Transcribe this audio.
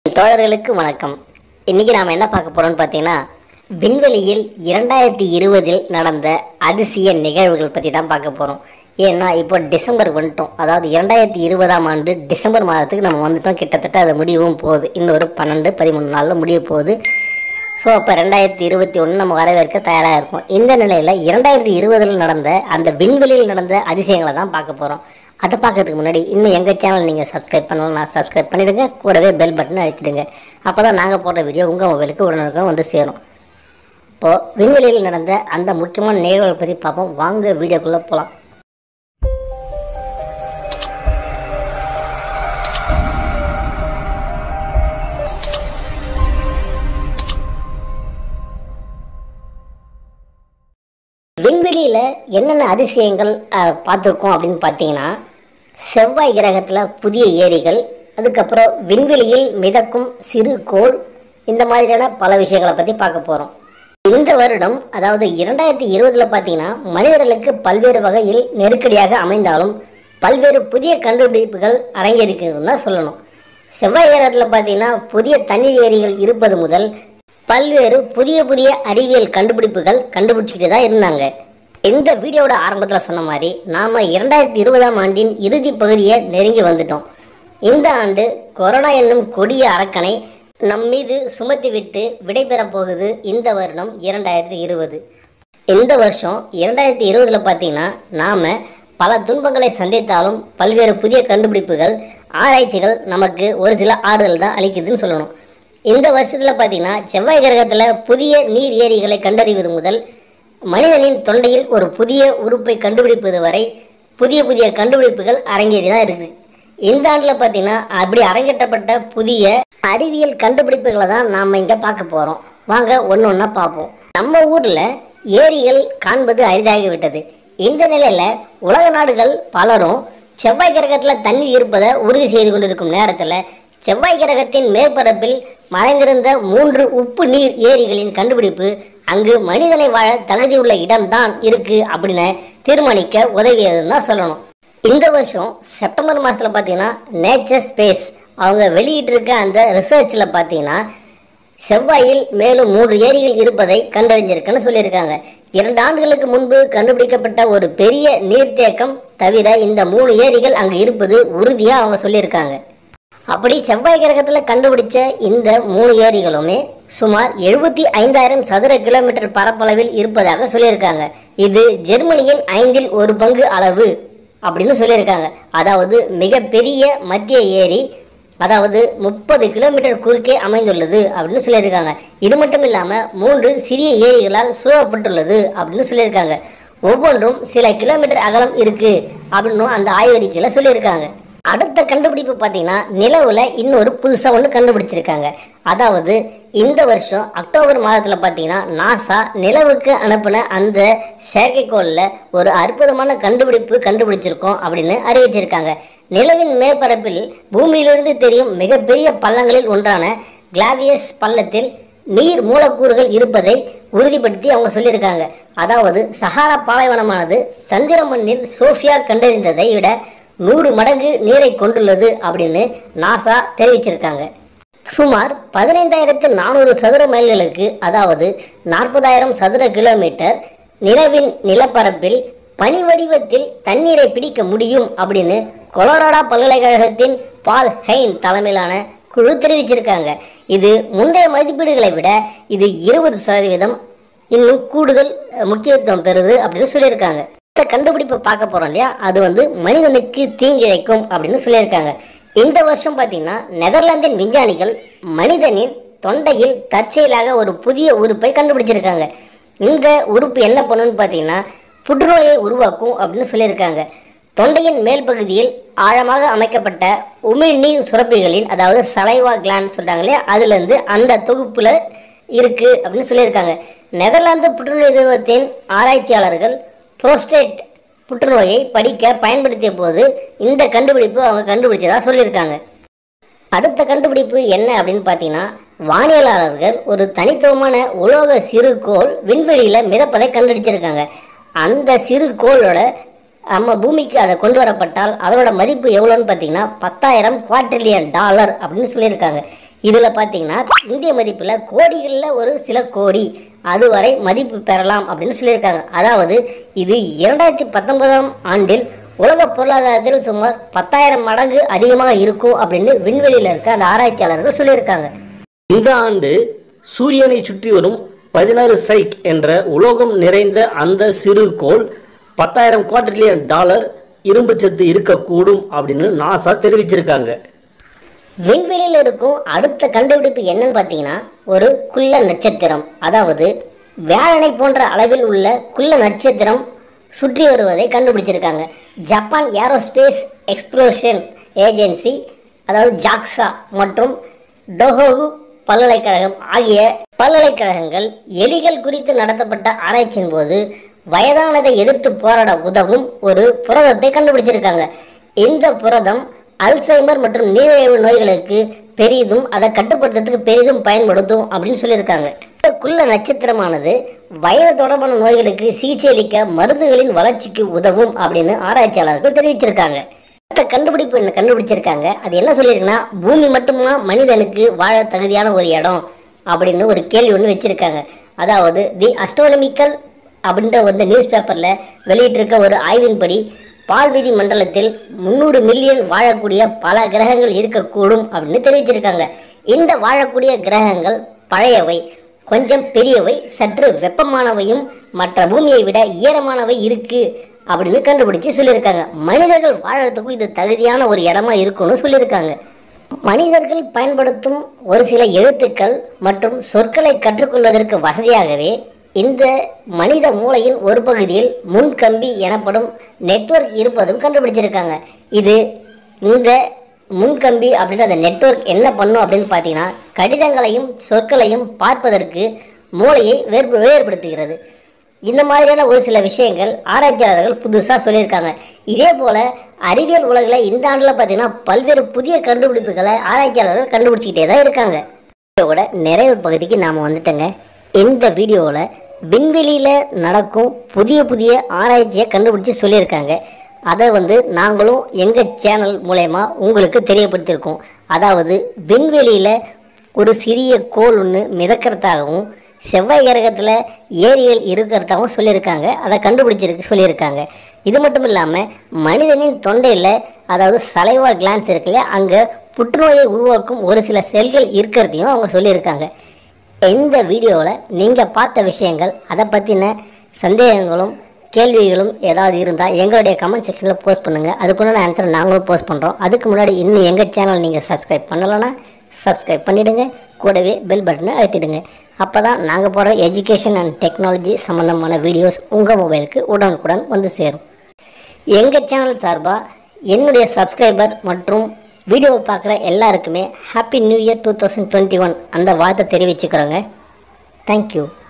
தோழர்களுக்கு வணக்கம் இன்னைக்கு நாம் என்ன பார்க்க போறோம்னு பார்த்தீங்கன்னா விண்வெளியில் இரண்டாயிரத்தி இருபதில் நடந்த அதிசய நிகழ்வுகள் பற்றி தான் பார்க்க போகிறோம் ஏன்னா இப்போ டிசம்பர் வந்துட்டோம் அதாவது இரண்டாயிரத்தி இருபதாம் ஆண்டு டிசம்பர் மாதத்துக்கு நம்ம வந்துட்டோம் கிட்டத்தட்ட அது முடியவும் போகுது இன்னொரு பன்னெண்டு பதிமூணு நாளில் முடிய போகுது ஸோ அப்போ ரெண்டாயிரத்தி இருபத்தி ஒன்று நம்ம வரவேற்க தயாராக இருக்கும் இந்த நிலையில் இரண்டாயிரத்தி இருபதில் நடந்த அந்த விண்வெளியில் நடந்த அதிசயங்களை தான் பார்க்க போகிறோம் அதை பார்க்கறதுக்கு முன்னாடி இன்னும் எங்கள் சேனல் நீங்கள் சப்ஸ்கிரைப் பண்ணலாம் நான் சப்ஸ்கிரைப் பண்ணிவிடுங்க கூடவே பெல் பட்டன் அழுத்திடுங்க அப்போ தான் நாங்கள் போடுற வீடியோ உங்கள் மொபைலுக்கு உடனுக்குடன் வந்து சேரும் இப்போது விண்வெளியில் நடந்த அந்த முக்கியமான நிகழ்வுகளை பற்றி பார்ப்போம் வாங்க வீடியோக்குள்ளே போகலாம் விண்வெளியில் என்னென்ன அதிசயங்கள் அஹ், பார்த்திருக்கோம் அப்படின்னு பார்த்தீங்கன்னா செவ்வாய் கிரகத்தில் புதிய ஏரிகள் அதுக்கப்புறம் விண்வெளியில் மிதக்கும் சிறு கோள் இந்த மாதிரியான பல விஷயங்களை பற்றி பார்க்க போகிறோம் இந்த வருடம் அதாவது இரண்டாயிரத்தி இருபதில் பார்த்தீங்கன்னா மனிதர்களுக்கு பல்வேறு வகையில் நெருக்கடியாக அமைந்தாலும் பல்வேறு புதிய கண்டுபிடிப்புகள் அரங்கேறிக்கிறதுன்னு தான் சொல்லணும் செவ்வாய் கிரகத்தில் பார்த்தீங்கன்னா புதிய தண்ணீர் ஏரிகள் இருப்பது முதல் பல்வேறு புதிய புதிய அறிவியல் கண்டுபிடிப்புகள் கண்டுபிடிச்சிக்கிட்டு தான் இருந்தாங்க இந்த வீடியோவோட ஆரம்பத்தில் சொன்ன மாதிரி நாம் இரண்டாயிரத்தி இருபதாம் ஆண்டின் இறுதி பகுதியை நெருங்கி வந்துட்டோம் இந்த ஆண்டு கொரோனா என்னும் கொடிய அரக்கனை நம் மீது சுமத்திவிட்டு விடைபெறப் போகுது இந்த வருடம் இரண்டாயிரத்தி இருபது இந்த வருஷம் இரண்டாயிரத்தி இருபதில் பார்த்தீங்கன்னா நாம் பல துன்பங்களை சந்தித்தாலும் பல்வேறு புதிய கண்டுபிடிப்புகள் ஆராய்ச்சிகள் நமக்கு ஒரு சில ஆறுதல் தான் அளிக்குதுன்னு சொல்லணும் இந்த வருஷத்தில் பார்த்தீங்கன்னா செவ்வாய் கிரகத்தில் புதிய நீர் ஏரிகளை கண்டறிவது முதல் மனிதனின் தொண்டையில் ஒரு புதிய உறுப்பை கண்டுபிடிப்பது வரை புதிய புதிய கண்டுபிடிப்புகள் அரங்கேறி தான் இருக்குது இந்த ஆண்டில் பார்த்தீங்கன்னா அப்படி அரங்கேற்றப்பட்ட புதிய அறிவியல் கண்டுபிடிப்புகளை தான் நாம் இங்கே பார்க்க போகிறோம் வாங்க ஒன்று ஒன்றா பார்ப்போம் நம்ம ஊரில் ஏரிகள் காண்பது அரிதாகிவிட்டது இந்த நிலையில் உலக நாடுகள் பலரும் செவ்வாய் கிரகத்தில் தண்ணீர் இருப்பதை உறுதி செய்து கொண்டிருக்கும் நேரத்தில் செவ்வாய் கிரகத்தின் மேற்பரப்பில் மறைந்திருந்த மூன்று உப்பு நீர் ஏரிகளின் கண்டுபிடிப்பு அங்கு மனிதனை வாழ தகுதியுள்ள இடம்தான் இருக்கு அப்படின்னு தீர்மானிக்க உதவியதுன்னு தான் சொல்லணும் இந்த வருஷம் செப்டம்பர் மாதத்தில் பார்த்தீங்கன்னா நேச்சர் ஸ்பேஸ் அவங்க வெளியிட்டிருக்க அந்த ரிசர்ச்சில் பார்த்தீங்கன்னா செவ்வாயில் மேலும் மூன்று ஏரிகள் இருப்பதை கண்டறிஞ்சிருக்குன்னு சொல்லியிருக்காங்க இரண்டு ஆண்டுகளுக்கு முன்பு கண்டுபிடிக்கப்பட்ட ஒரு பெரிய நீர்த்தேக்கம் தவிர இந்த மூணு ஏரிகள் அங்கு இருப்பது உறுதியாக அவங்க சொல்லியிருக்காங்க அப்படி செவ்வாய் கிரகத்தில் கண்டுபிடிச்ச இந்த மூணு ஏரிகளுமே சுமார் எழுபத்தி ஐந்தாயிரம் சதுர கிலோமீட்டர் பரப்பளவில் இருப்பதாக சொல்லியிருக்காங்க இது ஜெர்மனியின் ஐந்தில் ஒரு பங்கு அளவு அப்படின்னு சொல்லியிருக்காங்க அதாவது மிகப்பெரிய மத்திய ஏரி அதாவது முப்பது கிலோமீட்டர் குறுக்கே அமைந்துள்ளது அப்படின்னு சொல்லியிருக்காங்க இது மட்டும் இல்லாமல் மூன்று சிறிய ஏரிகளால் சூழப்பட்டுள்ளது அப்படின்னு சொல்லியிருக்காங்க ஒவ்வொன்றும் சில கிலோமீட்டர் அகலம் இருக்கு அப்படின்னு அந்த ஆய்வறிக்கையில் சொல்லியிருக்காங்க அடுத்த கண்டுபிடிப்பு பார்த்தீங்கன்னா நிலவில் இன்னொரு புதுசாக ஒன்று கண்டுபிடிச்சிருக்காங்க அதாவது இந்த வருஷம் அக்டோபர் மாதத்தில் பார்த்தீங்கன்னா நாசா நிலவுக்கு அனுப்பின அந்த செயற்கைக்கோளில் ஒரு அற்புதமான கண்டுபிடிப்பு கண்டுபிடிச்சிருக்கோம் அப்படின்னு அறிவிச்சிருக்காங்க நிலவின் மேற்பரப்பில் பூமியிலிருந்து தெரியும் மிகப்பெரிய பள்ளங்களில் ஒன்றான கிளாவியஸ் பள்ளத்தில் நீர் மூலக்கூறுகள் இருப்பதை உறுதிப்படுத்தி அவங்க சொல்லியிருக்காங்க அதாவது சஹாரா பாலைவனமானது சந்திரமண்ணில் சோஃபியா கண்டறிந்ததை விட நூறு மடங்கு நீரை கொண்டுள்ளது அப்படின்னு நாசா தெரிவிச்சிருக்காங்க சுமார் பதினைந்தாயிரத்து நானூறு சதுர மைல்களுக்கு அதாவது நாற்பதாயிரம் சதுர கிலோமீட்டர் நிலவின் நிலப்பரப்பில் பனி வடிவத்தில் தண்ணீரை பிடிக்க முடியும் அப்படின்னு கொலராடா பல்கலைக்கழகத்தின் பால் ஹெயின் தலைமையிலான குழு தெரிவிச்சிருக்காங்க இது முந்தைய மதிப்பீடுகளை விட இது இருபது சதவீதம் இன்னும் கூடுதல் அஹ், முக்கியத்துவம் பெறுது அப்படின்னு சொல்லியிருக்காங்க இந்த கண்டுபிடிப்பை பார்க்க போறோம் இல்லையா அது வந்து மனிதனுக்கு தீங்கிழைக்கும் அப்படின்னு சொல்லியிருக்காங்க இந்த வருஷம் பார்த்தீங்கன்னா நெதர்லாந்தின் விஞ்ஞானிகள் மனிதனின் தொண்டையில் தற்செயலாக ஒரு புதிய உறுப்பை கண்டுபிடிச்சிருக்காங்க இந்த உறுப்பு என்ன பண்ணுன்னு பார்த்தீங்கன்னா புற்றுநோயை உருவாக்கும் அப்படின்னு சொல்லியிருக்காங்க தொண்டையின் மேல் பகுதியில் ஆழமாக அமைக்கப்பட்ட உமிழ்நீர் சுரப்பிகளின் அதாவது சலைவா கிளாண்ட் சொல்றாங்க இல்லையா அதுலேருந்து அந்த தொகுப்புல இருக்கு அப்படின்னு சொல்லியிருக்காங்க நெதர்லாந்து புற்றுநோய் நிறுவனத்தின் ஆராய்ச்சியாளர்கள் புரோஸ்டேட் புற்றுநோயை படிக்க பயன்படுத்திய போது இந்த கண்டுபிடிப்பு அவங்க கண்டுபிடிச்சதா சொல்லியிருக்காங்க அடுத்த கண்டுபிடிப்பு என்ன அப்படின்னு பார்த்தீங்கன்னா வானியலாளர்கள் ஒரு தனித்துவமான உலோக சிறுகோள் விண்வெளியில் மிதப்பதை கண்டுபிடிச்சிருக்காங்க அந்த சிறுகோளோட நம்ம பூமிக்கு அதை கொண்டு வரப்பட்டால் அதனோட மதிப்பு எவ்வளோன்னு பார்த்தீங்கன்னா பத்தாயிரம் குவாட்ரில்லியன் டாலர் அப்படின்னு சொல்லியிருக்காங்க இதில் பார்த்தீங்கன்னா இந்திய மதிப்பில் கோடிகளில் ஒரு சில கோடி அதுவரை மதிப்பு பெறலாம் அப்படின்னு சொல்லியிருக்காங்க அதாவது இது இரண்டாயிரத்தி பத்தொன்பதாம் ஆண்டில் உலக பொருளாதாரத்தில் சுமார் பத்தாயிரம் மடங்கு அதிகமாக இருக்கும் அப்படின்னு விண்வெளியில் இருக்க அந்த ஆராய்ச்சியாளர்கள் சொல்லியிருக்காங்க இந்த ஆண்டு சூரியனை சுற்றி வரும் பதினாறு சைக் என்ற உலோகம் நிறைந்த அந்த சிறு கோள் பத்தாயிரம் குவாட்ரில்லியன் டாலர் இரும்பு சத்து இருக்கக்கூடும் அப்படின்னு நாசா தெரிவிச்சிருக்காங்க விண்வெளியில் இருக்கும் அடுத்த கண்டுபிடிப்பு என்னன்னு பார்த்தீங்கன்னா ஒரு குள்ள நட்சத்திரம் அதாவது வியாழனை போன்ற அளவில் உள்ள குள்ள நட்சத்திரம் சுற்றி வருவதை கண்டுபிடிச்சிருக்காங்க ஜப்பான் ஏரோஸ்பேஸ் எக்ஸ்ப்ளோஷன் ஏஜென்சி அதாவது ஜாக்ஸா மற்றும் டொஹோகு பல்கலைக்கழகம் ஆகிய பல்கலைக்கழகங்கள் எலிகள் குறித்து நடத்தப்பட்ட ஆராய்ச்சியின் போது வயதானதை எதிர்த்து போராட உதவும் ஒரு புரதத்தை கண்டுபிடிச்சிருக்காங்க இந்த புரதம் அல்சைமர் மற்றும் நீரிழிவு நோய்களுக்கு பெரிதும் அதை கட்டுப்படுத்துறதுக்கு பெரிதும் பயன்படுத்தும் அப்படின்னு சொல்லியிருக்காங்க இந்த குள்ள நட்சத்திரமானது வயது தொடர்பான நோய்களுக்கு சிகிச்சை அளிக்க மருந்துகளின் வளர்ச்சிக்கு உதவும் அப்படின்னு ஆராய்ச்சியாளர்கள் தெரிவிச்சிருக்காங்க அடுத்த கண்டுபிடிப்பு என்ன கண்டுபிடிச்சிருக்காங்க அது என்ன சொல்லியிருக்குன்னா பூமி மட்டுமா மனிதனுக்கு வாழ தகுதியான ஒரு இடம் அப்படின்னு ஒரு கேள்வி ஒன்று வச்சிருக்காங்க அதாவது தி அஸ்ட்ரோனமிக்கல் அப்படின்ற வந்து நியூஸ் பேப்பரில் வெளியிட்டிருக்க ஒரு ஆய்வின்படி பால்வீதி மண்டலத்தில் முந்நூறு மில்லியன் வாழக்கூடிய பல கிரகங்கள் இருக்கக்கூடும் அப்படின்னு தெரிவிச்சிருக்காங்க இந்த வாழக்கூடிய கிரகங்கள் பழையவை கொஞ்சம் பெரியவை சற்று வெப்பமானவையும் மற்ற பூமியை விட ஈரமானவை இருக்கு அப்படின்னு கண்டுபிடிச்சு சொல்லியிருக்காங்க மனிதர்கள் வாழறதுக்கும் இது தகுதியான ஒரு இடமா இருக்கும்னு சொல்லியிருக்காங்க மனிதர்கள் பயன்படுத்தும் ஒரு சில எழுத்துக்கள் மற்றும் சொற்களை கற்றுக்கொள்வதற்கு வசதியாகவே இந்த மனித மூளையின் ஒரு பகுதியில் முன்கம்பி எனப்படும் நெட்வொர்க் இருப்பதும் கண்டுபிடிச்சிருக்காங்க இது இந்த முன்கம்பி அப்படின்ற அந்த நெட்வொர்க் என்ன பண்ணும் அப்படின்னு பார்த்தீங்கன்னா கடிதங்களையும் சொற்களையும் பார்ப்பதற்கு மூளையை வேறு வேறுபடுத்துகிறது இந்த மாதிரியான ஒரு சில விஷயங்கள் ஆராய்ச்சியாளர்கள் புதுசாக சொல்லியிருக்காங்க இதே போல் அறிவியல் உலகில் இந்த ஆண்டில் பார்த்தீங்கன்னா பல்வேறு புதிய கண்டுபிடிப்புகளை ஆராய்ச்சியாளர்கள் கண்டுபிடிச்சிக்கிட்டே தான் இருக்காங்க வீடியோவோட நிறைவு பகுதிக்கு நாம் வந்துட்டோங்க இந்த வீடியோவில் விண்வெளியில் நடக்கும் புதிய புதிய ஆராய்ச்சியை கண்டுபிடிச்சி சொல்லியிருக்காங்க அதை வந்து நாங்களும் எங்கள் சேனல் மூலயமா உங்களுக்கு தெரியப்படுத்தியிருக்கோம் அதாவது விண்வெளியில் ஒரு சிறிய கோள் ஒன்று மிதக்கிறதாகவும் செவ்வாய் கிரகத்தில் ஏரிகள் இருக்கிறதாகவும் சொல்லியிருக்காங்க அதை கண்டுபிடிச்சிருக்கு சொல்லியிருக்காங்க இது மட்டும் இல்லாமல் மனிதனின் தொண்டையில் அதாவது சலைவா கிளான்ஸ் இருக்குல்ல அங்கே புற்றுநோயை உருவாக்கும் ஒரு சில செல்கள் இருக்கிறதையும் அவங்க சொல்லியிருக்காங்க இந்த வீடியோவில் நீங்கள் பார்த்த விஷயங்கள் அதை பற்றின சந்தேகங்களும் கேள்விகளும் ஏதாவது இருந்தால் எங்களுடைய கமெண்ட் செக்ஷனில் போஸ்ட் பண்ணுங்கள் அதுக்குண்டான ஆன்சர் நாங்களும் போஸ்ட் பண்ணுறோம் அதுக்கு முன்னாடி இன்னும் எங்கள் சேனல் நீங்கள் சப்ஸ்கிரைப் பண்ணலைன்னா சப்ஸ்கிரைப் பண்ணிவிடுங்க கூடவே பெல் பட்டனை அழுத்திடுங்க அப்போ தான் நாங்கள் போடுற எஜுகேஷன் அண்ட் டெக்னாலஜி சம்மந்தமான வீடியோஸ் உங்கள் மொபைலுக்கு உடனுக்குடன் வந்து சேரும் எங்கள் சேனல் சார்பாக என்னுடைய சப்ஸ்கிரைபர் மற்றும் வீடியோவை பார்க்குற எல்லாருக்குமே happy new year two thousand twenty one அந்த வாழ்த்தை தெரிவிச்சுக்கிறோங்க தேங்க்யூ